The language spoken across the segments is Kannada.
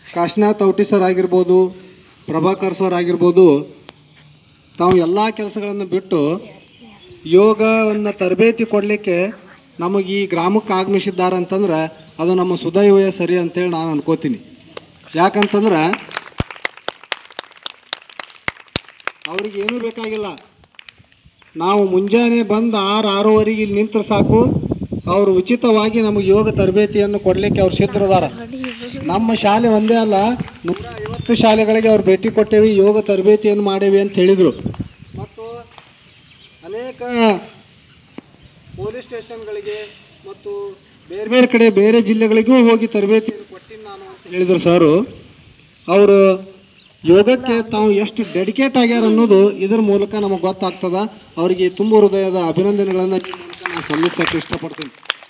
ಕಾಶಿನಾಥ್ ಔಟಿ ಸರ್ ಆಗಿರ್ಬೋದು ಪ್ರಭಾಕರ್ ಸರ್ ಆಗಿರ್ಬೋದು ತಾವು ಎಲ್ಲ ಕೆಲಸಗಳನ್ನು ಬಿಟ್ಟು ಯೋಗವನ್ನು ತರಬೇತಿ ಕೊಡಲಿಕ್ಕೆ ನಮಗೆ ಈ ಗ್ರಾಮಕ್ಕೆ ಆಗಮಿಸಿದ್ದಾರೆ ಅಂತಂದ್ರೆ ಅದು ನಮ್ಮ ಸುದೈವೇ ಸರಿ ಅಂತೇಳಿ ನಾನು ಅನ್ಕೋತೀನಿ ಯಾಕಂತಂದ್ರೆ ಅವ್ರಿಗೆ ಏನೂ ಬೇಕಾಗಿಲ್ಲ ನಾವು ಮುಂಜಾನೆ ಬಂದು ಆರು ಆರೂವರೆಗೆ ಇಲ್ಲಿ ನಿಂತ್ರೆ ಸಾಕು ಅವರು ಉಚಿತವಾಗಿ ನಮಗೆ ಯೋಗ ತರಬೇತಿಯನ್ನು ಕೊಡಲಿಕ್ಕೆ ಅವ್ರು ಸಿದ್ಧರದಾರ ನಮ್ಮ ಶಾಲೆ ಒಂದೇ ಅಲ್ಲ ನೂರ ಐವತ್ತು ಶಾಲೆಗಳಿಗೆ ಅವ್ರು ಭೇಟಿ ಕೊಟ್ಟೇವಿ ಯೋಗ ತರಬೇತಿಯನ್ನು ಮಾಡೇವಿ ಅಂತ ಹೇಳಿದರು ಮತ್ತು ಅನೇಕ ಪೊಲೀಸ್ ಸ್ಟೇಷನ್ಗಳಿಗೆ ಮತ್ತು ಬೇರೆ ಬೇರೆ ಕಡೆ ಬೇರೆ ಜಿಲ್ಲೆಗಳಿಗೂ ಹೋಗಿ ತರಬೇತಿಯನ್ನು ಕೊಟ್ಟಿನಿ ನಾನು ಅಂತ ಹೇಳಿದರು ಸರು ಅವರು ಯೋಗಕ್ಕೆ ತಾವು ಎಷ್ಟು ಡೆಡಿಕೇಟ್ ಆಗ್ಯಾರ ಅನ್ನೋದು ಇದ್ರ ಮೂಲಕ ನಮಗೆ ಗೊತ್ತಾಗ್ತದ ಅವರಿಗೆ ತುಂಬ ಹೃದಯದ ಅಭಿನಂದನೆಗಳನ್ನು ಈ ಮೂಲಕ ನಾನು ಸಲ್ಲಿಸಕ್ಕೆ ಇಷ್ಟಪಡ್ತೀನಿ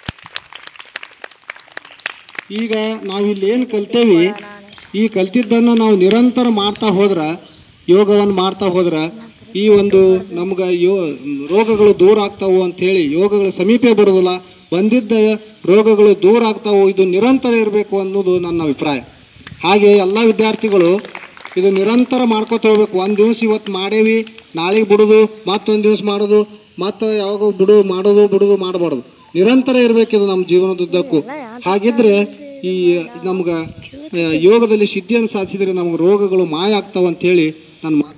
ಈಗ ನಾವಿಲ್ಲಿ ಏನು ಕಲ್ತೇವಿ ಈ ಕಲ್ತಿದ್ದನ್ನು ನಾವು ನಿರಂತರ ಮಾಡ್ತಾ ಹೋದ್ರೆ ಯೋಗವನ್ನು ಮಾಡ್ತಾ ಹೋದ್ರೆ ಈ ಒಂದು ನಮ್ಗೆ ಯೋ ರೋಗಗಳು ದೂರ ಆಗ್ತಾವು ಅಂಥೇಳಿ ಯೋಗಗಳ ಸಮೀಪ ಬರೋದಿಲ್ಲ ಬಂದಿದ್ದ ರೋಗಗಳು ದೂರ ಆಗ್ತಾವು ಇದು ನಿರಂತರ ಇರಬೇಕು ಅನ್ನೋದು ನನ್ನ ಅಭಿಪ್ರಾಯ ಹಾಗೆ ಎಲ್ಲ ವಿದ್ಯಾರ್ಥಿಗಳು ಇದು ನಿರಂತರ ಮಾಡ್ಕೊತ ಹೋಗ್ಬೇಕು ಒಂದು ದಿವಸ ಇವತ್ತು ಮಾಡೇವಿ ನಾಳೆಗೆ ಬಿಡೋದು ಮತ್ತೊಂದು ದಿವಸ ಮಾಡೋದು ಮತ್ತು ಯಾವಾಗ ಬಿಡು ಮಾಡೋದು ಬಿಡೋದು ಮಾಡಬಾರ್ದು ನಿರಂತರ ಇರಬೇಕು ಇದು ನಮ್ಮ ಜೀವನದುದ್ದಕ್ಕೂ ಹಾಗಿದ್ರೆ ಈ ನಮ್ಗೆ ಆ, ಯೋಗದಲ್ಲಿ ಸಿದ್ಧಿಯನ್ನು ಸಾಧಿಸಿದರೆ ನಮ್ಗೆ ರೋಗಗಳು ಮಾಯ ಆಗ್ತಾವ ಅಂತೇಳಿ ನಾನು ಮಾತು